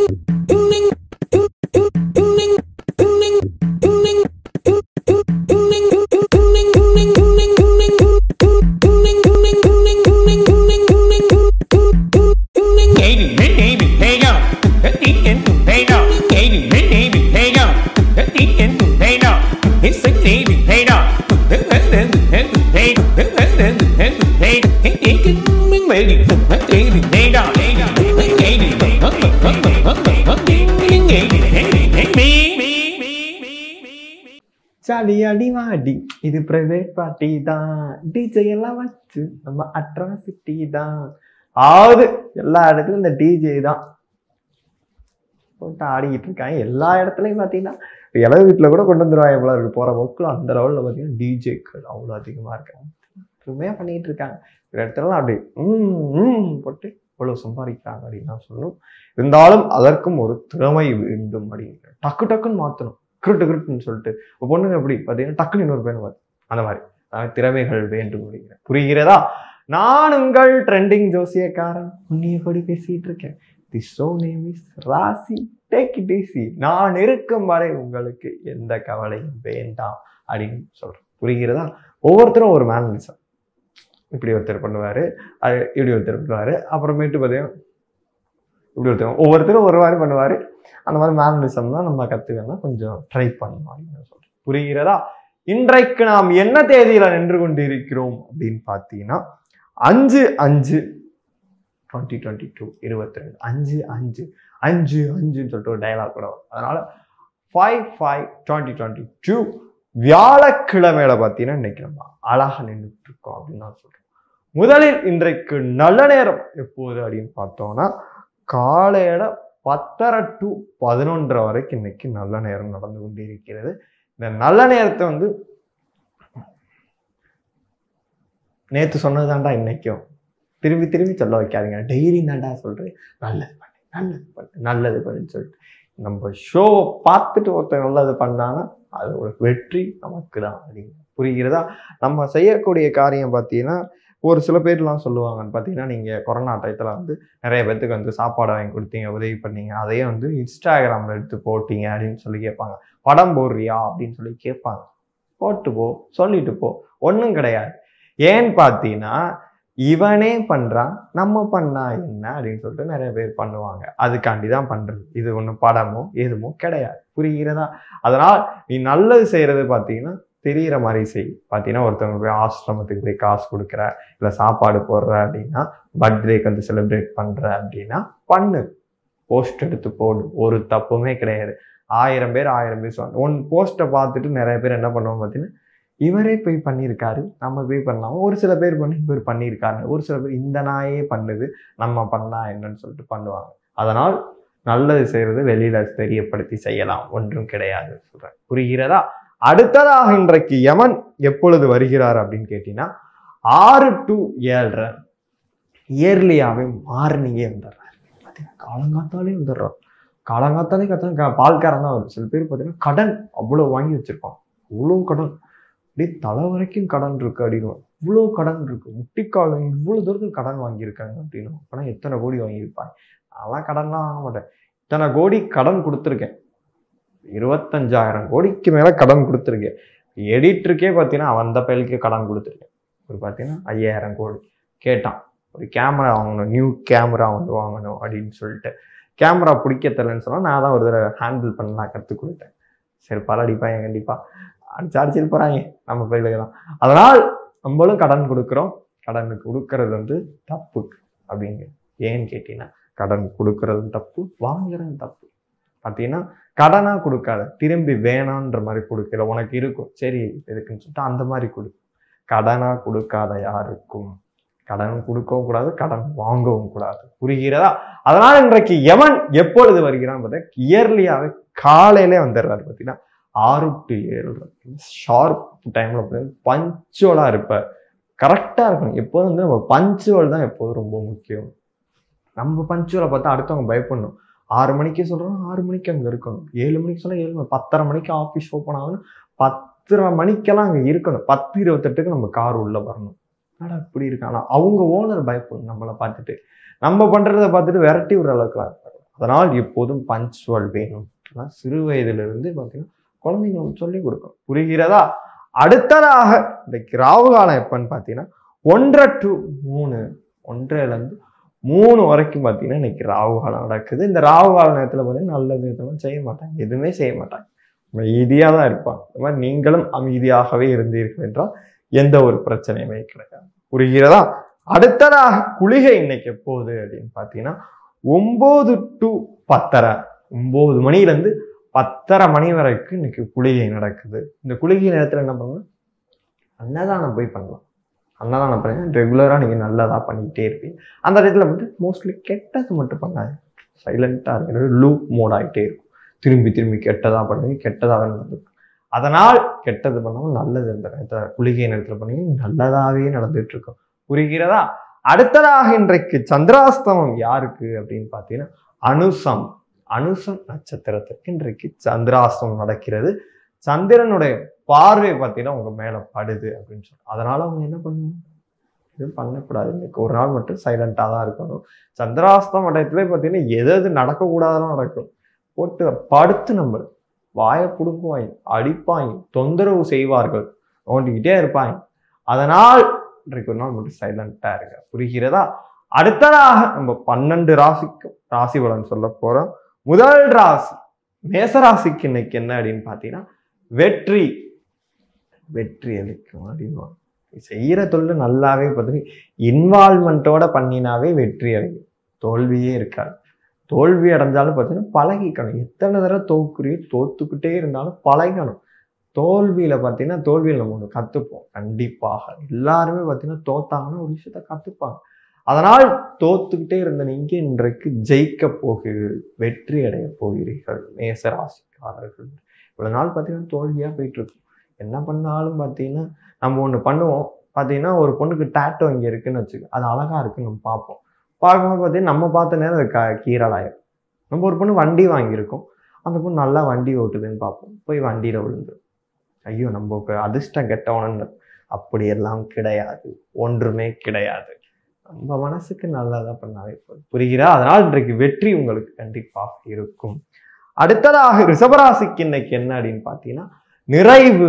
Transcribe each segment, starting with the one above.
சாடி அடி வாடி இது பிரைவேட் பார்ட்டி தான் டிஜே எல்லாம் வச்சு நம்ம அட்ராசிட்டி தான் ஆகுது எல்லா இடத்துலயும் இந்த டிஜே தான் போட்டு ஆடிக்கிட்டு இருக்காங்க எல்லா இடத்துலையும் பார்த்தீங்கன்னா இளவு வீட்டில் கூட கொண்டு வந்துருவாங்க எவ்வளோ இருக்கு போகிற போக்கில் அந்த லெவலில் பார்த்தீங்கன்னா டிஜேக்கள் அவ்வளோ அதிகமாக இருக்காங்க பொறுமையாக பண்ணிட்டு இருக்காங்க ஒரு இடத்துலலாம் அப்படி ம் ம் போட்டு இவ்வளோ சம்பாதிக்கிறாங்க அப்படின்னு நான் சொல்லணும் இருந்தாலும் அதற்கும் ஒரு திறமை வேண்டும் அப்படின்னு டக்கு டக்குன்னு மாற்றணும் கிருட்டு கிருட்டுன்னு சொல்லிட்டு இப்போ பொண்ணுங்க எப்படி பார்த்தீங்கன்னா டக்குன்னு இன்னொரு பேர் மாற்று அந்த மாதிரி அதாவது திறமைகள் வேண்டும் அப்படிங்கிற புரிகிறதா நான் உங்கள் ட்ரெண்டிங் ஜோசியக்காரன் உன்னிய கொடி பேசிட்டு இருக்கேன் the show name is Rasi take it easy நான் இருக்கும் வரை உங்களுக்கு எந்த கவலையும் வேண்டாம் அப்படின்னு சொல்றேன் புரிகிறதா ஒவ்வொருத்தரும் ஒரு மேனலிசம் இப்படி ஒருத்தர் பண்ணுவாரு அது இப்படி ஒருத்தர் பண்ணுவாரு அப்புறமேட்டு பார்த்தீங்கன்னா இப்படி ஒருத்தர் ஒவ்வொருத்தரும் ஒரு மாதிரி பண்ணுவாரு அந்த மாதிரி மேனலிசம் தான் நம்ம கற்றுக்கணும் கொஞ்சம் ட்ரை பண்ணணும் அப்படின்னு சொல்றேன் புரிகிறதா இன்றைக்கு நாம் என்ன தேதியில நின்று கொண்டிருக்கிறோம் அப்படின்னு பார்த்தீங்கன்னா அஞ்சு அஞ்சு டுவெண்ட்டி டுவெண்ட்டி டூ இருபத்தி ரெண்டு அஞ்சு அஞ்சு அஞ்சு அஞ்சுன்னு சொல்லிட்டு ஒரு டயலாக் கூட வரும் அதனால five five twenty twenty two வியாழக்கிழமையில பார்த்தீங்கன்னா இன்னைக்கு நம்ம அழகா நின்றுட்டு இருக்கோம் அப்படின்னு நான் சொல்றேன் முதலில் இன்றைக்கு நல்ல நேரம் எப்போது அப்படின்னு பார்த்தோம்னா காலையில பத்தரை டு பதினொன்றரை வரைக்கும் இன்னைக்கு நல்ல நேரம் நடந்து கொண்டிருக்கிறது இந்த நல்ல நேரத்தை வந்து நேத்து சொன்னதுதான்டா இன்னைக்கும் திரும்பி திரும்பி சொல்ல வைக்காதீங்க டெய்லி தான்டா சொல்றேன் நல்லது பண்ணு நல்லது பண்ணு நல்லது பண்ணுன்னு சொல்லிட்டு நம்ம ஷோவை பார்த்துட்டு ஒருத்தர் நல்லது பண்ணானா அதோட வெற்றி நமக்கு தான் அப்படிங்க புரிகிறதா நம்ம செய்யக்கூடிய காரியம் பார்த்தீங்கன்னா ஒரு சில பேர்லாம் சொல்லுவாங்கன்னு பார்த்தீங்கன்னா நீங்கள் கொரோனா டயத்தில் வந்து நிறைய பேர்த்துக்கு வந்து சாப்பாடு வாங்கி கொடுத்தீங்க உதவி பண்ணீங்க அதையே வந்து இன்ஸ்டாகிராமில் எடுத்து போட்டீங்க அப்படின்னு சொல்லி கேட்பாங்க படம் போடுறியா அப்படின்னு சொல்லி கேட்பாங்க போட்டு போ சொல்லிட்டு போ ஒன்றும் கிடையாது ஏன்னு பார்த்தீங்கன்னா இவனே பண்றான் நம்ம பண்ணா என்ன அப்படின்னு சொல்லிட்டு நிறைய பேர் பண்ணுவாங்க அதுக்காண்டி தான் பண்றது இது ஒன்றும் படமோ எதுமோ கிடையாது புரிகிறதா அதனால் நீ நல்லது செய்யறது பார்த்தீங்கன்னா தெரியிற மாதிரி செய் பார்த்தீங்கன்னா ஒருத்தவங்க போய் ஆசிரமத்துக்கு போய் காசு கொடுக்குற இல்லை சாப்பாடு போடுற அப்படின்னா பர்த்டேக்கு வந்து செலிப்ரேட் பண்ற அப்படின்னா பண்ணு போஸ்ட் எடுத்து போடு ஒரு தப்புமே கிடையாது ஆயிரம் பேர் ஆயிரம் பேர் சொன்ன ஒன் போஸ்ட்டை பார்த்துட்டு நிறைய பேர் என்ன பண்ணுவாங்க பார்த்தீங்கன்னா இவரே போய் பண்ணியிருக்காரு நம்ம போய் பண்ணலாம் ஒரு சில பேர் பண்ணி இவர் பண்ணியிருக்காரு ஒரு சில பேர் இந்த நாயே பண்ணுது நம்ம பண்ணா என்னன்னு சொல்லிட்டு பண்ணுவாங்க அதனால் நல்லது செய்யறது வெளியில தெரியப்படுத்தி செய்யலாம் ஒன்றும் கிடையாது சொல்றேன் புரிகிறதா அடுத்ததாக இன்றைக்கு யமன் எப்பொழுது வருகிறார் அப்படின்னு கேட்டீங்கன்னா ஆறு டு ஏழரை இயர்லியாவே மார்னிங்கே வந்துடுறாரு பார்த்தீங்கன்னா காலங்காத்தாலே வந்துடுறோம் காலங்காத்தாலே கத்தா பால்காரன் தான் வரும் சில பேர் பார்த்தீங்கன்னா கடன் அவ்வளோ வாங்கி வச்சிருப்பான் அவ்வளோ கடன் அப்படியே தலை வரைக்கும் கடன் இருக்கு அப்படின்னு இவ்வளோ கடன் இருக்கு முட்டிக்கால் இவ்வளோ தூரத்துக்கு கடன் வாங்கியிருக்காங்க அப்படின்னு அப்போனா எத்தனை கோடி வாங்கியிருப்பாங்க அதெல்லாம் கடன்லாம் வாங்க மாட்டேன் இத்தனை கோடி கடன் கொடுத்துருக்கேன் இருபத்தஞ்சாயிரம் கோடிக்கு மேலே கடன் கொடுத்துருக்கேன் எடிட்டருக்கே பார்த்தீங்கன்னா அந்த பயலுக்கு கடன் கொடுத்துருக்கேன் ஒரு பார்த்தீங்கன்னா ஐயாயிரம் கோடி கேட்டான் ஒரு கேமரா வாங்கணும் நியூ கேமரா வந்து வாங்கணும் அப்படின்னு சொல்லிட்டு கேமரா பிடிக்க தெரியலன்னு சொன்னால் நான் தான் ஒரு தடவை ஹேண்டில் பண்ணலாம் கற்றுக் கொடுத்தேன் சரி பரவாயில்லைப்பா கண்டிப்பாக அடிச்சு அடிச்சிட்டு போகிறாங்க நம்ம பயிலுக்கு தான் அதனால் நம்மளும் கடன் கொடுக்குறோம் கடன் கொடுக்கறது வந்து தப்பு அப்படிங்க ஏன்னு கேட்டீங்கன்னா கடன் கொடுக்கறதும் தப்பு வாங்குறதும் தப்பு பார்த்தீங்கன்னா கடனாக கொடுக்காத திரும்பி வேணான்ற மாதிரி கொடுக்கல உனக்கு இருக்கும் சரி இருக்குன்னு சொல்லிட்டு அந்த மாதிரி கொடு கடனாக கொடுக்காத யாருக்கும் கடன் கொடுக்கவும் கூடாது கடன் வாங்கவும் கூடாது புரிகிறதா அதனால் இன்றைக்கு யமன் எப்பொழுது வருகிறான்னு பார்த்தா இயர்லியாகவே காலையிலே வந்துடுறாரு பார்த்தீங்கன்னா ஆறு டு ஏழு ஷார்ப் டைமில் பார்த்தீங்கன்னா பஞ்சுவலாக இருப்பார் கரெக்டாக இருக்கணும் எப்போதும் வந்து நம்ம பஞ்சுவல் தான் எப்போதும் ரொம்ப முக்கியம் நம்ம பஞ்சுவலை பார்த்தா அடுத்தவங்க பயப்படணும் ஆறு மணிக்கு சொல்கிறோம் ஆறு மணிக்கு அங்கே இருக்கணும் ஏழு மணிக்கு சொன்னால் ஏழு மணி பத்தரை மணிக்கு ஆஃபீஸ் ஓப்பன் ஆகணும் பத்தரை மணிக்கெல்லாம் அங்கே இருக்கணும் பத்து இருபத்தெட்டுக்கு நம்ம கார் உள்ளே வரணும் என்னடா இப்படி இருக்கு ஆனால் அவங்க ஓனர் பயப்படும் நம்மளை பார்த்துட்டு நம்ம பண்ணுறத பார்த்துட்டு விரட்டி விடுற அளவுக்குலாம் இருப்பாரு அதனால் எப்போதும் பஞ்சுவல் வேணும் அதான் சிறு வயதிலிருந்து பார்த்தீங்கன்னா குழந்தைங்களுக்கு சொல்லிக் கொடுக்கணும் புரிகிறதா அடுத்ததாக இன்றைக்கு ராவு காலம் எப்பன்னு பார்த்தீங்கன்னா ஒன்றரை டு மூணு ஒன்றரைலேருந்து மூணு வரைக்கும் பார்த்தீங்கன்னா இன்னைக்கு ராகு காலம் நடக்குது இந்த ராகு கால நேரத்தில் பார்த்தீங்கன்னா நல்லது இதெல்லாம் செய்ய மாட்டாங்க எதுவுமே செய்ய மாட்டாங்க அமைதியாக தான் இருப்பாங்க இந்த மாதிரி நீங்களும் அமைதியாகவே இருந்தீர்கள் என்றால் எந்த ஒரு பிரச்சனையுமே கிடையாது புரிகிறதா அடுத்ததாக குளிகை இன்னைக்கு எப்போது அப்படின்னு பார்த்தீங்கன்னா ஒம்பது டு பத்தரை ஒம்பது மணிலேருந்து பத்தரை மணி வரைக்கும் இன்னைக்கு குளிகை நடக்குது இந்த குளிகை நேரத்தில் என்ன பண்ணணும் அன்னதானம் போய் பண்ணலாம் அன்னதானம் பண்ணி ரெகுலராக நீங்கள் நல்லதாக பண்ணிக்கிட்டே இருப்பீங்க அந்த இடத்துல வந்து மோஸ்ட்லி கெட்டது மட்டும் பண்ணாது சைலண்ட்டாக இருக்கிறது லூப் மோட் ஆகிட்டே இருக்கும் திரும்பி திரும்பி கெட்டதாக பண்ணுவீங்க கெட்டதாக நடந்துக்கும் அதனால் கெட்டது பண்ணாமல் நல்லது இந்த நேரத்தில் குளிகை நேரத்தில் பண்ணீங்க நல்லதாகவே நடந்துட்டு இருக்கும் புரிகிறதா அடுத்ததாக இன்றைக்கு சந்திராஸ்தமம் யாருக்கு அப்படின்னு பார்த்தீங்கன்னா அனுசம் அனுசம் நட்சத்திரத்துக்கு இன்றைக்கு சந்திராஸ்தமம் நடக்கிறது சந்திரனுடைய பார்வை பார்த்தீங்கன்னா உங்க மேல படுது அப்படின்னு சொல்லி அதனால அவங்க என்ன பண்ணணும் எதுவும் பண்ணக்கூடாது இன்னைக்கு ஒரு நாள் மட்டும் சைலண்டாக தான் இருக்கணும் சந்திராஸ்தம் இடத்துல பார்த்தீங்கன்னா எது எது நடக்கக்கூடாதெல்லாம் நடக்கும் போட்டு படுத்து நம்ம வாயை பிடுங்குவாங்க அடிப்பாங்க தொந்தரவு செய்வார்கள் நோண்டிக்கிட்டே இருப்பாங்க அதனால் இன்றைக்கு ஒரு நாள் மட்டும் சைலண்டாக இருங்க புரிகிறதா அடுத்ததாக நம்ம பன்னெண்டு ராசிக்கும் ராசி பலன் சொல்ல போறோம் முதல் ராசி மேசராசிக்கு இன்னைக்கு என்ன அப்படின்னு பார்த்தீங்கன்னா வெற்றி வெற்றி அளிக்கும் அப்படின்னு செய்யற தொழில் நல்லாவே பார்த்தீங்கன்னா இன்வால்மெண்ட்டோட பண்ணினாவே வெற்றி அடையும் தோல்வியே இருக்காது தோல்வி அடைஞ்சாலும் பார்த்தீங்கன்னா பழகிக்கணும் எத்தனை தடவை தோக்குறியோ தோத்துக்கிட்டே இருந்தாலும் பழகணும் தோல்வியில பார்த்தீங்கன்னா தோல்வியில் நம்ம ஒன்று கற்றுப்போம் கண்டிப்பாக எல்லாருமே பார்த்தீங்கன்னா தோத்தாங்கன்னா ஒரு விஷயத்த கற்றுப்பாங்க அதனால் தோத்துக்கிட்டே இருந்த நீங்க இன்றைக்கு ஜெயிக்க போகிறீர்கள் வெற்றி அடைய போகிறீர்கள் மேசராசிக்காரர்கள் இவ்வளவு நாள் பார்த்தீங்கன்னா தோல்வியா போயிட்டு இருக்கும் என்ன பண்ணாலும் பார்த்தீங்கன்னா நம்ம ஒன்று பண்ணுவோம் பார்த்தீங்கன்னா ஒரு பொண்ணுக்கு டேட்டோ இங்கே இருக்குன்னு வச்சுக்க அது அழகா இருக்குன்னு நம்ம பார்ப்போம் பார்க்கும்போது பார்த்தீங்கன்னா நம்ம பார்த்த நேரம் அது க கீரலாயிரும் நம்ம ஒரு பொண்ணு வண்டி வாங்கியிருக்கோம் அந்த பொண்ணு நல்லா வண்டி ஓட்டுதுன்னு பார்ப்போம் போய் வண்டியில் விழுந்து ஐயோ நம்ம அதிர்ஷ்டம் கெட்டவனு அப்படியெல்லாம் கிடையாது ஒன்றுமே கிடையாது நம்ம மனசுக்கு நல்லதா பண்ணாவே போதும் புரிகிறா அதனால் இன்றைக்கு வெற்றி உங்களுக்கு கண்டிப்பாக இருக்கும் அடுத்ததாக ரிஷபராசிக்கு இன்னைக்கு என்ன அப்படின்னு பார்த்தீங்கன்னா நிறைவு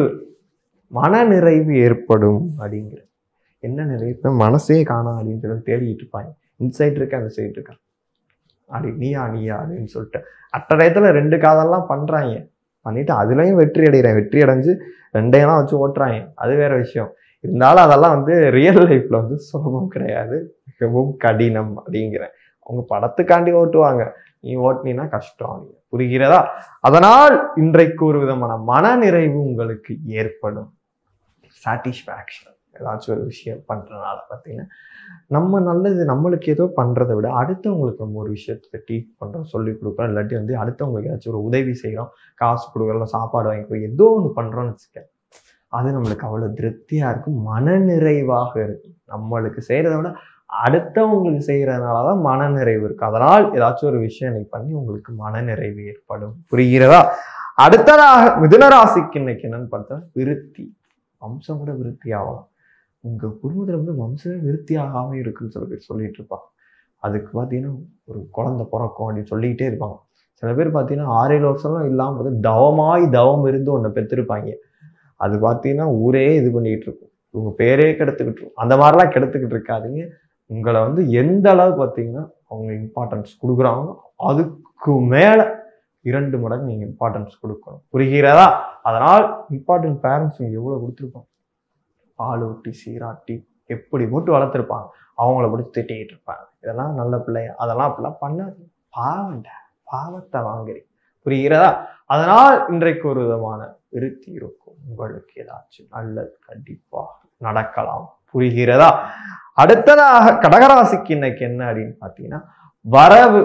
மன நிறைவு ஏற்படும் அப்படிங்கிற என்ன நிறைவு மனசே காணோம் அப்படின்னு சொல்லி தேடிட்டு இருப்பாங்க இந்த சைடு இருக்க அந்த சைடு இருக்கா அப்படி நீயா நீயா அப்படின்னு சொல்லிட்டு அட்டடயத்துல ரெண்டு காதெல்லாம் பண்றாங்க பண்ணிட்டு அதுலயும் வெற்றி அடைகிறேன் வெற்றி அடைஞ்சு ரெண்டையெல்லாம் வச்சு ஓட்டுறாங்க அது வேற விஷயம் இருந்தாலும் அதெல்லாம் வந்து ரியல் லைஃப்ல வந்து சுலபம் கிடையாது மிகவும் கடினம் அப்படிங்கிறேன் அவங்க படத்துக்காண்டி ஓட்டுவாங்க நீ ஓட்டுனீன்னா கஷ்டம் அப்படிங்க புரிகிறதா அதனால் இன்றைக்கு ஒரு விதமான மன நிறைவு உங்களுக்கு ஏற்படும் சாட்டிஸ்ஃபேக்ஷன் ஏதாச்சும் ஒரு விஷயம் பண்றதுனால பார்த்தீங்கன்னா நம்ம நல்லது நம்மளுக்கு ஏதோ பண்றதை விட அடுத்தவங்களுக்கு நம்ம ஒரு விஷயத்தை டீச் பண்றோம் சொல்லி கொடுக்குறோம் இல்லாட்டி வந்து அடுத்தவங்களுக்கு ஏதாச்சும் ஒரு உதவி செய்கிறோம் காசு கொடுக்குறோம் சாப்பாடு வாங்கி கொடுக்குறோம் ஏதோ ஒன்று பண்றோம்னு வச்சுக்க அது நம்மளுக்கு அவ்வளோ திருப்தியா இருக்கும் மனநிறைவாக இருக்கும் நம்மளுக்கு செய்யறதை விட அடுத்தவங்களுக்கு செய்யறதுனால தான் மனநிறைவு இருக்கு அதனால் ஏதாச்சும் ஒரு விஷயம் இன்னைக்கு பண்ணி உங்களுக்கு மனநிறைவு ஏற்படும் புரிகிறதா அடுத்ததாக மிதுன ராசிக்கு இன்னைக்கு என்னன்னு பார்த்தா விருத்தி வம்சம் கூட விருத்தி ஆகலாம் உங்க குடும்பத்துல வந்து வம்சமே விருத்தி ஆகாம இருக்குன்னு சில பேர் சொல்லிட்டு இருப்பாங்க அதுக்கு பார்த்தீங்கன்னா ஒரு குழந்தை பிறக்கும் அப்படின்னு சொல்லிக்கிட்டே இருப்பாங்க சில பேர் பார்த்தீங்கன்னா ஆறு ஏழு வருஷம்லாம் இல்லாமல் வந்து தவமாய் தவம் இருந்து ஒன்று பெற்றிருப்பாங்க அது பார்த்தீங்கன்னா ஊரே இது பண்ணிக்கிட்டு இருக்கும் உங்க பேரே கெடுத்துக்கிட்டு இருக்கும் அந்த மாதிரிலாம் கெடுத்துக்கிட்டு இருக்காதீங்க உங்களை வந்து எந்த அளவு பார்த்தீங்கன்னா அவங்க இம்பார்ட்டன்ஸ் கொடுக்குறாங்களோ அதுக்கு மேல இரண்டு மடங்கு நீங்க இம்பார்ட்டன்ஸ் கொடுக்கணும் புரிகிறதா அதனால் இம்பார்ட்டன்ட் பேரண்ட்ஸ் நீங்க எவ்வளவு கொடுத்துருப்பாங்க பால் ஊட்டி சீராட்டி எப்படி போட்டு வளர்த்துருப்பாங்க அவங்கள பிடிச்சி திட்டிக்கிட்டு இருப்பாங்க இதெல்லாம் நல்ல பிள்ளையா அதெல்லாம் அப்படிலாம் பண்ணாது பாவண்ட பாவத்தை வாங்குறீங்க புரிகிறதா அதனால் இன்றைக்கு ஒரு விதமான விருத்தி இருக்கும் உங்களுக்கு ஏதாச்சும் நல்லது கண்டிப்பாக நடக்கலாம் புரிகிறதா அடுத்ததாக கடகராசிக்கு இன்னைக்கு என்ன அப்படின்னு பார்த்தீங்கன்னா வரவு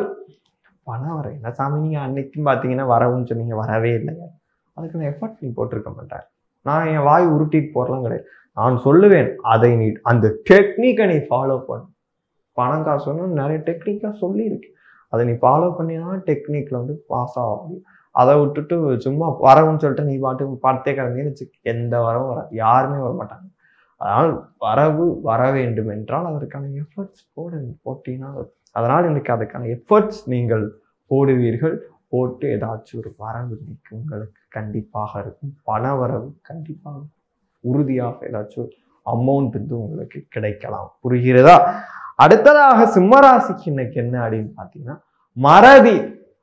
பணம் வர என்ன சாமி நீங்க அன்னைக்கும் பார்த்தீங்கன்னா வரவுன்னு சொன்னீங்க வரவே இல்லைங்க அதுக்கு நான் எஃபர்ட் நீ போட்டிருக்க மாட்டேன் நான் என் வாய் உருட்டிட்டு போறலாம் கிடையாது நான் சொல்லுவேன் அதை நீ அந்த டெக்னிக்கை நீ ஃபாலோ பண்ணு பணம் காசு நிறைய டெக்னிக்காக சொல்லியிருக்கு அதை நீ ஃபாலோ பண்ணினா டெக்னிக்கில் வந்து பாஸ் ஆக முடியும் அதை விட்டுட்டு சும்மா வரவுன்னு சொல்லிட்டு நீ பாட்டு படத்தே கிடந்தீங்கன்னு வச்சுக்க எந்த வரவும் வராது யாருமே வர மாட்டாங்க அதனால் வரவு வர வேண்டும் என்றால் அதற்கான எஃபர்ட்ஸ் போட போட்டீங்கன்னா அதனால் இன்னைக்கு அதுக்கான எஃபர்ட்ஸ் நீங்கள் போடுவீர்கள் போட்டு ஏதாச்சும் ஒரு வரவு இன்னைக்கு உங்களுக்கு கண்டிப்பாக இருக்கும் பண வரவு கண்டிப்பாக உறுதியாக ஏதாச்சும் அமௌண்ட் வந்து உங்களுக்கு கிடைக்கலாம் புரிகிறதா அடுத்ததாக சிம்மராசிக்கு இன்னைக்கு என்ன அப்படின்னு பார்த்தீங்கன்னா மறதி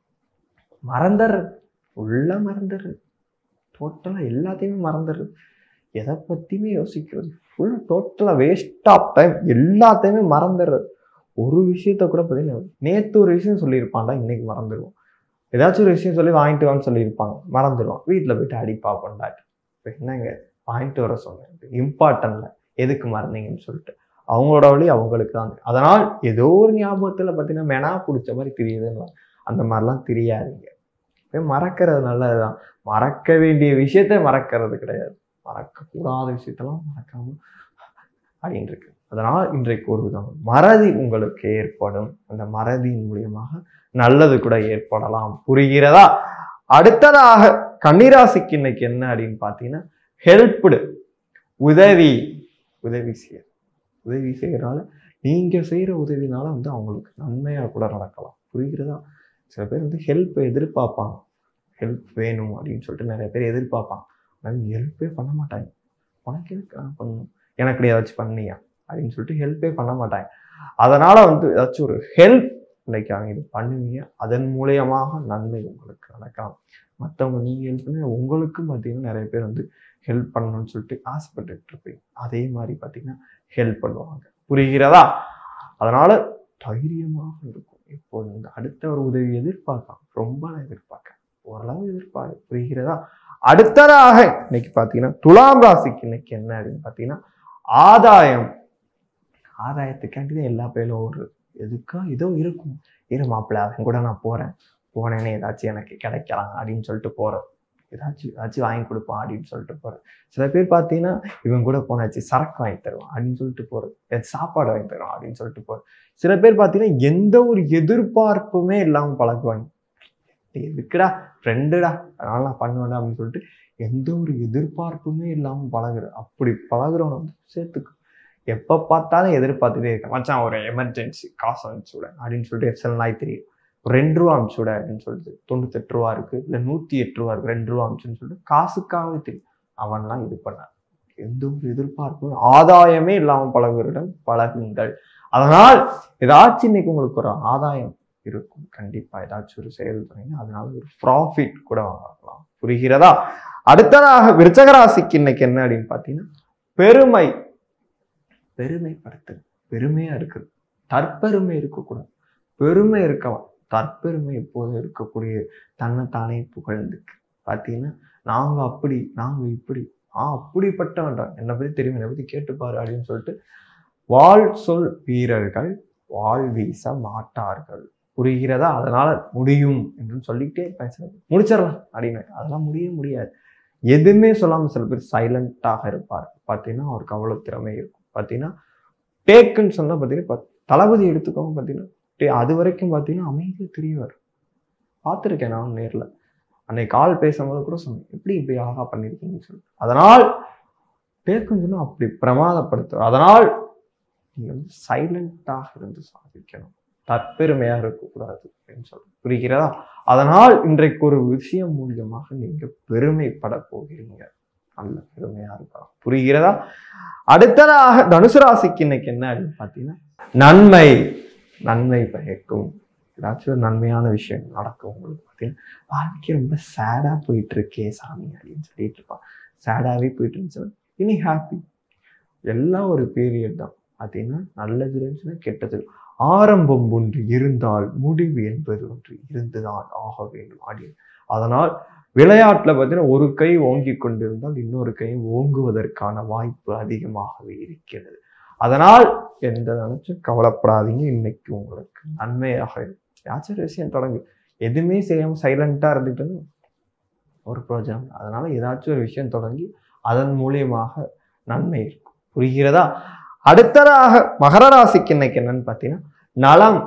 மறந்துடுறது உள்ள மறந்துடுறது டோட்டலாக எல்லாத்தையுமே மறந்துடுறது எதை பற்றியுமே யோசிக்கிறது ஃபுல் டோட்டலாக வேஸ்ட் ஆஃப் டைம் எல்லாத்தையுமே மறந்துடுறது ஒரு விஷயத்த கூட பார்த்தீங்கன்னா நேற்று ஒரு விஷயம் சொல்லியிருப்பான்டா இன்னைக்கு மறந்துடுவோம் ஏதாச்சும் ஒரு விஷயம் சொல்லி வாங்கிட்டு வான்னு சொல்லியிருப்பாங்க மறந்துடுவோம் வீட்டில் போயிட்டு அடிப்பா கொண்டாட்டி இப்போ என்னங்க வாங்கிட்டு வர சொன்னேன் இம்பார்ட்டன்ட்ல எதுக்கு மறந்தீங்கன்னு சொல்லிட்டு அவங்களோட வழி அவங்களுக்கு தான் தெரியும். அதனால் ஏதோ ஒரு ஞாபகத்தில் பார்த்தீங்கன்னா மெனா பிடிச்ச மாதிரி தெரியுதுன்னு அந்த மாதிரிலாம் தெரியாதீங்க போய் மறக்கிறது நல்லதுதான் மறக்க வேண்டிய விஷயத்த மறக்கிறது கிடையாது மறக்கக்கூடாத விஷயத்தெல்லாம் மறக்காம அப்படின்னு இருக்கு அதனால் இன்றைக்கு ஒரு விதம் மறதி உங்களுக்கு ஏற்படும் அந்த மறதியின் மூலியமாக நல்லது கூட ஏற்படலாம் புரிகிறதா அடுத்ததாக கன்னிராசிக்கு இன்னைக்கு என்ன அப்படின்னு பார்த்தீங்கன்னா ஹெல்ப்டு உதவி உதவி செய்ய உதவி செய்யறனால நீங்க செய்யற உதவினால வந்து அவங்களுக்கு நன்மையா கூட நடக்கலாம் புரிகிறதா சில பேர் வந்து ஹெல்ப் எதிர்பார்ப்பாங்க ஹெல்ப் வேணும் அப்படின்னு சொல்லிட்டு நிறைய பேர் எதிர்பார்ப்பாங்க ஆனால் ஹெல்ப்பே பண்ண மாட்டாங்க உனக்கு எதுக்கு நான் பண்ணணும் எனக்கு ஏதாச்சும் பண்ணியா அப்படின்னு சொல்லிட்டு ஹெல்ப்பே பண்ண மாட்டாங்க அதனால வந்து ஏதாச்சும் ஒரு ஹெல்ப் இன்னைக்கு அவங்க இது பண்ணுவீங்க அதன் மூலியமாக நன்மை உங்களுக்கு நடக்கலாம் மற்றவங்க நீங்க ஹெல்ப் பண்ணி உங்களுக்கும் பார்த்தீங்கன்னா நிறைய பேர் வந்து ஹெல்ப் பண்ணணும்னு சொல்லிட்டு ஆசைப்பட்டுட்டு இருப்பீங்க அதே மாதிரி பார்த்தீங்கன்னா ஹெல்ப் பண்ணுவாங்க புரிகிறதா அதனால தைரியமாக இருக்கும் இப்போது இந்த அடுத்த ஒரு உதவி எதிர்பார்க்கலாம் ரொம்ப எதிர்பார்க்க ஓரளவு எதிர்பார்க்க புரிகிறதா அடுத்ததாக இன்னைக்கு பார்த்தீங்கன்னா துலாம் ராசிக்கு இன்னைக்கு என்ன அப்படின்னு பார்த்தீங்கன்னா ஆதாயம் ஆதாயத்துக்காண்டி தான் எல்லா பேரும் ஓடுறது எதுக்கா ஏதோ இருக்கும் இரு மாப்பிள்ள அவன் கூட நான் போறேன் போனேன்னு ஏதாச்சும் எனக்கு கிடைக்கலாம் அப்படின்னு சொல்லிட்டு போறது ஏதாச்சும் ஏதாச்சும் வாங்கி கொடுப்பான் அப்படின்னு சொல்லிட்டு போறது சில பேர் பார்த்தீங்கன்னா இவன் கூட போனாச்சு சரக்கு வாங்கி தருவான் அப்படின்னு சொல்லிட்டு போறது ஏதாச்சும் சாப்பாடு வாங்கி தருவான் அப்படின்னு சொல்லிட்டு போறது சில பேர் பார்த்தீங்கன்னா எந்த ஒரு எதிர்பார்ப்புமே இல்லாமல் பழகுவாங்க எதுக்குடா ஃப்ரெண்டுடா அதனால நான் பண்ணுவேன்டா அப்படின்னு சொல்லிட்டு எந்த ஒரு எதிர்பார்ப்புமே இல்லாமல் பழகுற அப்படி பழகுறவனை வந்து சேர்த்துக்கு எப்போ பார்த்தாலும் எதிர்பார்த்துட்டே இருக்கேன் மச்சான் ஒரு எமர்ஜென்சி காசு அனுப்பிச்சு விட அப்படின்னு சொல்லிட்டு எஃப்எல் நாய் தெரியும் ஒரு ரெண்டு ரூபா அனுப்பிச்சு விட அப்படின்னு சொல்லிட்டு தொண்ணூத்தெட்டு ரூபா இருக்கு இல்லை நூற்றி எட்டு ரூபா இருக்கு ரெண்டு ரூபா அனுப்பிச்சுன்னு சொல்லிட்டு காசுக்காகவே தெரியும் அவன்லாம் இது பண்ணான் எந்த ஒரு எதிர்பார்ப்பும் ஆதாயமே இல்லாமல் பழகுவரிடம் பழகுங்கள் அதனால் ஏதாச்சும் இன்னைக்கு உங்களுக்கு ஒரு ஆதாயம் இருக்கும் கண்டிப்பா ஏதாச்சும் ஒரு செயல் பண்ணீங்க அதனால ஒரு ப்ராஃபிட் கூட வாங்கலாம் புரிகிறதா அடுத்ததாக விருச்சக ராசிக்கு இன்னைக்கு என்ன அப்படின்னு பார்த்தீங்கன்னா பெருமை பெருமைப்படுத்து பெருமையா இருக்குது தற்பெருமை இருக்கக்கூடாது பெருமை இருக்கலாம் தற்பெருமை எப்போதும் இருக்கக்கூடிய தன்னைத்தானே புகழ்ந்துக்கு பார்த்தீங்கன்னா நாங்க அப்படி நாங்க இப்படி ஆ அப்படிப்பட்டவன்டா என்னை பத்தி தெரியும் என்னை பத்தி கேட்டுப்பாரு அப்படின்னு சொல்லிட்டு வாழ் சொல் வீரர்கள் வாழ் வீச மாட்டார்கள் புரிகிறதா அதனால முடியும் என்று சொல்லிக்கிட்டே இருப்பேன் சில பேர் முடிச்சிடலாம் அப்படின்னு அதெல்லாம் முடியவே முடியாது எதுவுமே சொல்லாம சில பேர் சைலண்டாக இருப்பார் பார்த்தீங்கன்னா அவருக்கு அவ்வளவு திறமை இருக்கும் பார்த்தீங்கன்னா டேக்குன்னு சொன்னா பார்த்தீங்கன்னா பத்- தளபதி எடுத்துக்கோங்க பார்த்தீங்கன்னா டே அது வரைக்கும் பார்த்தீங்கன்னா அமைதியாக தெரியவார் பார்த்துருக்கேன் நான் நேர்ல அன்னைக்கு கால் பேசும்போது கூட சொன்னேன் எப்படி இப்படி அழகா பண்ணியிருக்கீங்கன்னு சொல்லி அதனால் டேக்குன்னு சொன்னா அப்படி பிரமாதப்படுத்துவார் அதனால் நீங்க வந்து சைலண்டாக இருந்து சாதிக்கணும் தற்பெருமையா இருக்கக்கூடாது அப்படின்னு சொல்லி புரிகிறதா அதனால் இன்றைக்கு ஒரு விஷயம் மூலியமாக நீங்க பெருமைப்பட போகிறீங்க நல்ல பெருமையா இருக்கலாம் புரிகிறதா அடுத்ததாக தனுசு ராசிக்கு இன்னைக்கு என்ன அப்படின்னு பார்த்தீங்கன்னா நன்மை நன்மை பயக்கும் ஏதாச்சும் ஒரு நன்மையான விஷயம் நடக்கும் உங்களுக்கு பார்த்தீங்கன்னா வாழ்க்கை ரொம்ப சேடா போயிட்டு இருக்கே சாமி அப்படின்னு சொல்லிட்டு இருப்பான் சேடாவே போயிட்டு இருந்துச்சுன்னா இனி ஹாப்பி எல்லாம் ஒரு பீரியட் தான் பார்த்தீங்கன்னா நல்லது இருந்துச்சுன்னா கெட்டது ஆரம்பம் ஒன்று இருந்தால் முடிவு என்பது ஒன்று இருந்துதான் ஆக வேண்டும் அப்படின்னு அதனால் விளையாட்டுல பார்த்தீங்கன்னா ஒரு கை ஓங்கி கொண்டிருந்தால் இன்னொரு கை ஓங்குவதற்கான வாய்ப்பு அதிகமாகவே இருக்கிறது அதனால் எந்த நினைச்சும் கவலைப்படாதீங்க இன்னைக்கு உங்களுக்கு நன்மையாக இருக்கும் ஏதாச்சும் ஒரு விஷயம் தொடங்கு எதுவுமே செய்யாம சைலண்டா இருந்துட்டு இருந்தா ஒரு பிரோஜனம் இல்லை. அதனால ஏதாச்சும் ஒரு விஷயம் தொடங்கி அதன் மூலியமாக நன்மை இருக்கும் புரிகிறதா அடுத்ததாக மகர ராசிக்கு இன்னைக்கு என்னன்னு பார்த்தீங்கன்னா நலம்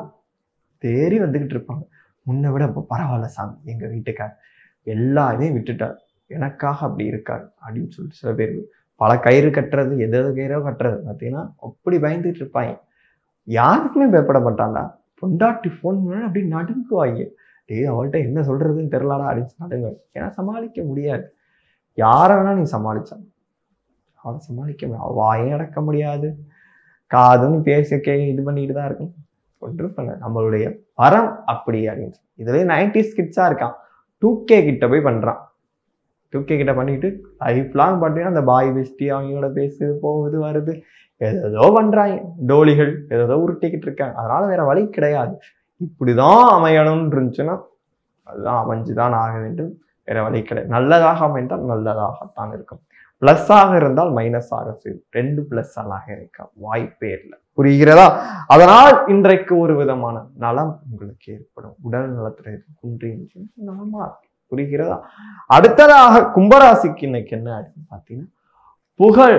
தேறி வந்துகிட்டு இருப்பாங்க முன்னை விட இப்போ பரவாயில்ல சாமி எங்க வீட்டுக்கார் எல்லா இதையும் விட்டுட்டார் எனக்காக அப்படி இருக்கார் அப்படின்னு சொல்லிட்டு சில பேர் பல கயிறு கட்டுறது எது எது கயிறோ கட்டுறது பார்த்தீங்கன்னா அப்படி பயந்துட்டு இருப்பாங்க யாருக்குமே பயப்பட மாட்டான்டா பொண்டாட்டி ஃபோன் பண்ணா அப்படி நடுங்குவாங்க டேய் அவள்கிட்ட என்ன சொல்றதுன்னு தெரிலடா அப்படின்னு நடுங்க ஏன்னா சமாளிக்க முடியாது யாரை வேணா நீ சமாளிச்சான் அவளை சமாளிக்க முடியாது அவ வாயும் அடக்க முடியாது காதுன்னு பேச கே இது பண்ணிட்டு தான் இருக்கும் ஒன்றும் பண்ண நம்மளுடைய வரம் அப்படி அப்படின்னு சொல்லி. இதுலயே நைன்டி ஸ்கிட்ஸா இருக்கான் டூ கே கிட்ட போய் பண்றான் டூ கே கிட்ட பண்ணிட்டு லைஃப் லாங் பார்த்தீங்கன்னா அந்த பாய் பெஸ்டி அவங்களோட பேசுது போகுது வருது ஏதோ பண்றாங்க டோலிகள் ஏதோ உருட்டிக்கிட்டு இருக்காங்க அதனால வேற வழி கிடையாது இப்படிதான் அமையணும்னு இருந்துச்சுன்னா அதுதான் அமைஞ்சுதான் ஆக வேண்டும் வேற வழி கிடையாது நல்லதாக அமைந்தால் நல்லதாகத்தான் இருக்கும் பிளஸ்ஸாக இருந்தால் மைனஸ் ஆக செய்யும் ரெண்டு பிளஸ் ஆக இருக்க வாய்ப்பே இல்லை புரிகிறதா அதனால் இன்றைக்கு ஒரு விதமான நலம் உங்களுக்கு ஏற்படும் உடல் நலத்துல குன்றியும் நலமா இருக்கும். புரிகிறதா அடுத்ததாக கும்பராசிக்கு இன்னைக்கு என்ன அப்படின்னு பார்த்தீங்கன்னா புகழ்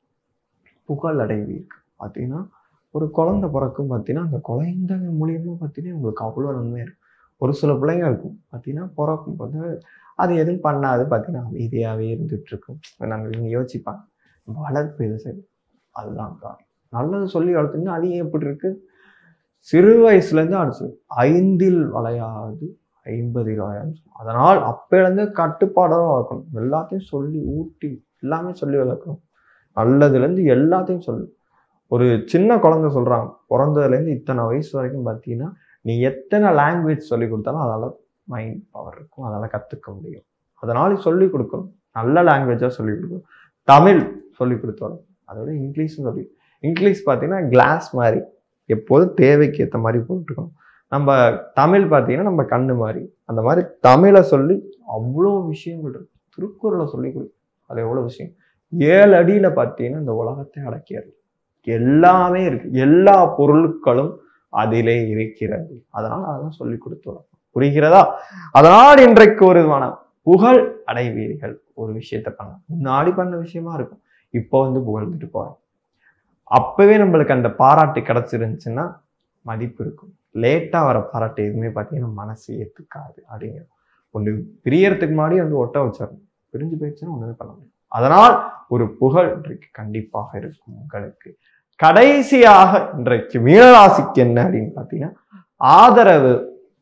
புகழ் அடைவீர்கள் பார்த்தீங்கன்னா ஒரு குழந்தை பிறக்கும் பார்த்தீங்கன்னா அந்த குழந்தை மூலியமா பார்த்தீங்கன்னா உங்களுக்கு அவ்வளோ நன்மை இருக்கும் ஒரு சில பிள்ளைங்க இருக்கும் பார்த்தீங்கன்னா பிறக்கும் போது அது எதுவும் பண்ணாது பார்த்தீங்கன்னா அமைதியாகவே இருந்துட்டு இருக்கும் நாங்கள் நீங்கள் யோசிப்பாங்க வளர்ப்பு இது சரி அதுதான் காரணம் நல்லது சொல்லி வளர்த்துங்க அது ஏன் எப்படி இருக்கு சிறு வயசுலேருந்து அடிச்சு ஐந்தில் வளையாது ஐம்பதில் வளையாது அதனால் அப்போலேருந்து கட்டுப்பாடோட வளர்க்கணும் எல்லாத்தையும் சொல்லி ஊட்டி எல்லாமே சொல்லி வளர்க்கணும் நல்லதுலேருந்து எல்லாத்தையும் சொல்லு ஒரு சின்ன குழந்தை சொல்கிறாங்க பிறந்ததுலேருந்து இத்தனை வயசு வரைக்கும் பார்த்தீங்கன்னா நீ எத்தனை லாங்குவேஜ் சொல்லி கொடுத்தாலும் அதால் மைண்ட் பவர் இருக்கும் அதால் கற்றுக்க முடியும் அதனால சொல்லி கொடுக்கணும் நல்ல லாங்குவேஜாக சொல்லி கொடுக்கணும் தமிழ் சொல்லி கொடுத்து வரும் அதோட இங்கிலீஷும் சொல்லி இங்கிலீஷ் பார்த்தீங்கன்னா கிளாஸ் மாதிரி எப்போதும் தேவைக்கு ஏற்ற மாதிரி போட்டுக்கணும் நம்ம தமிழ் பார்த்தீங்கன்னா நம்ம கண்ணு மாதிரி அந்த மாதிரி தமிழை சொல்லி அவ்வளோ விஷயங்கள் இருக்கு திருக்குறளை சொல்லி கொடு அது எவ்வளோ விஷயம் ஏழு அடியில பார்த்தீங்கன்னா இந்த உலகத்தை அடக்கியது எல்லாமே இருக்கு எல்லா பொருட்களும் அதிலே இருக்கிறது அதனால் அதெல்லாம் சொல்லி கொடுத்து வளர்க்கணும். புரிகிறதா அதனால் இன்றைக்கு ஒரு விதமான புகழ் அடைவீர்கள் ஒரு விஷயத்தை பண்ண முன்னாடி பண்ண விஷயமா இருக்கும் இப்போ வந்து புகழ்ந்துட்டு போறோம் அப்பவே நம்மளுக்கு அந்த பாராட்டு கிடைச்சிருந்துச்சுன்னா மதிப்பு இருக்கும் லேட்டா வர பாராட்டு எதுவுமே பார்த்தீங்கன்னா மனசு ஏத்துக்காது அப்படிங்கிற ஒன்று பிரியறதுக்கு முன்னாடி வந்து ஒட்ட வச்சிடணும் பிரிஞ்சு போயிடுச்சுன்னா ஒண்ணுமே பண்ண முடியும் அதனால் ஒரு புகழ் இன்றைக்கு கண்டிப்பாக இருக்கும் உங்களுக்கு கடைசியாக இன்றைக்கு மீனராசிக்கு என்ன அப்படின்னு பார்த்தீங்கன்னா ஆதரவு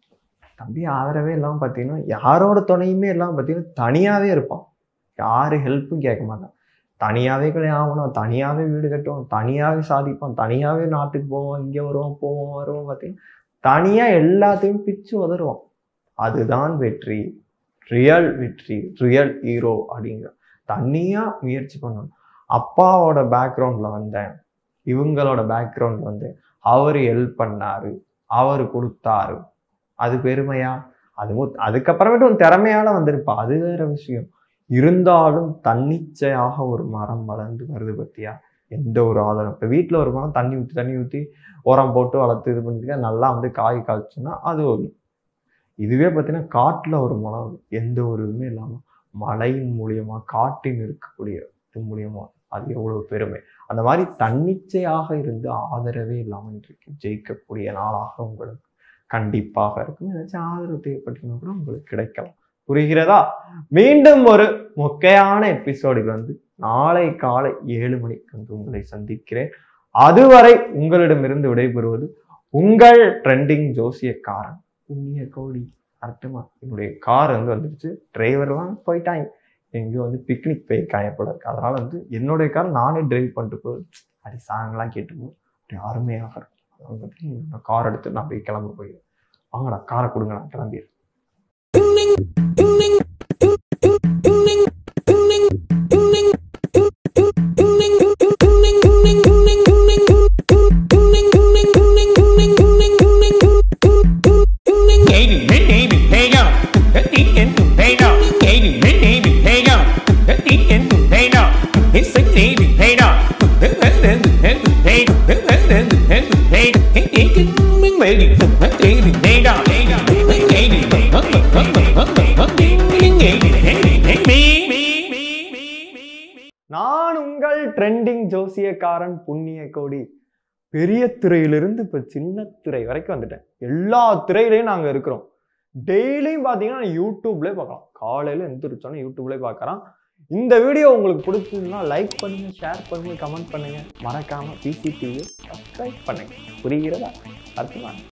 தம்பி ஆதரவே இல்லாமல் பார்த்தீங்கன்னா யாரோட துணையுமே இல்லாமல் பார்த்தீங்கன்னா தனியாவே இருப்பான் யாரு ஹெல்ப்பும் கேட்க மாட்டான் தனியாவே கல்யாணம் ஆகணும் தனியாவே வீடு கட்டுவோம் தனியாவே சாதிப்போம் தனியாவே நாட்டுக்கு போவோம் இங்கே வருவோம் போவோம் வருவோம் பார்த்தீங்கன்னா தனியா எல்லாத்தையும் பிச்சு உதறுவோம் அதுதான் வெற்றி ரியல் வெற்றி ரியல் ஹீரோ அப்படிங்கிற தனியா முயற்சி பண்ணணும் அப்பாவோட பேக்ரவுண்ட்ல வந்தேன் இவங்களோட பேக்ரவுண்ட் வந்து அவர் ஹெல்ப் பண்ணாரு அவர் கொடுத்தாரு அது பெருமையா அது மு- அதுக்கப்புறமேட்டு உன் திறமையால வந்திருப்பா அது வேற விஷயம் இருந்தாலும் தன்னிச்சையாக ஒரு மரம் வளர்ந்து வருது பத்தியா எந்த ஒரு ஆதாரம் இப்போ வீட்டில் ஒரு மரம் தண்ணி ஊற்றி தண்ணி ஊற்றி உரம் போட்டு வளர்த்து இது பண்ணிட்டு நல்லா வந்து காய் காய்ச்சுன்னா அது ஒரு இதுவே பார்த்தீங்கன்னா காட்டுல ஒரு மரம் எந்த ஒரு இதுவுமே இல்லாமல் மழையின் மூலியமா காட்டின் இருக்கக்கூடிய இது மூலியமா அது எவ்வளவு பெருமை அந்த மாதிரி தன்னிச்சையாக இருந்து ஆதரவே இல்லாமல் இன்றைக்கு ஜெயிக்கக்கூடிய நாளாக உங்களுக்கு கண்டிப்பாக இருக்கும் ஏதாச்சும் ஆதரவு தேவைப்பட்டீங்கன்னா கூட உங்களுக்கு கிடைக்கலாம் புரிகிறதா மீண்டும் ஒரு மொக்கையான எபிசோடில் வந்து நாளை காலை ஏழு மணிக்கு வந்து உங்களை சந்திக்கிறேன் அதுவரை உங்களிடமிருந்து விடைபெறுவது உங்கள் ட்ரெண்டிங் ஜோசியக்காரன் புண்ணிய கோடி அர்த்தமா என்னுடைய கார் வந்து வந்துடுச்சு டிரைவர்லாம் போயிட்டாங்க எங்கேயோ வந்து பிக்னிக் போயிருக்காங்க போல இருக்கு அதனால வந்து என்னுடைய கார் நானே டிரைவ் பண்ணிட்டு போய் அப்படி சாங்லாம் கேட்டு போய் அப்படி அருமையாக இருக்கும் அதனால வந்து நான் கார் எடுத்து நான் போய் கிளம்ப போயிடுவேன் வாங்கடா காரை கொடுங்க நான் கிளம்பிடுறேன் நான் உங்கள் ட்ரெண்டிங் ஜோசியக்காரன் புண்ணிய கோடி பெரிய திரையிலிருந்து இப்போ சின்ன திரை வரைக்கும் வந்துட்டேன் எல்லா திரையிலையும் நாங்கள் இருக்கிறோம் டெய்லியும் பார்த்தீங்கன்னா யூடியூப்லேயே பார்க்கலாம் காலையில் எந்திரிச்சோன்னே யூடியூப்லேயே பார்க்குறான் இந்த வீடியோ உங்களுக்கு பிடிச்சதுன்னா லைக் பண்ணுங்க ஷேர் பண்ணுங்க கமெண்ட் பண்ணுங்க மறக்காம பிசிடிவியை சப்ஸ்கிரைப் பண்ணுங்க புரிகிறதா அர்த்தமா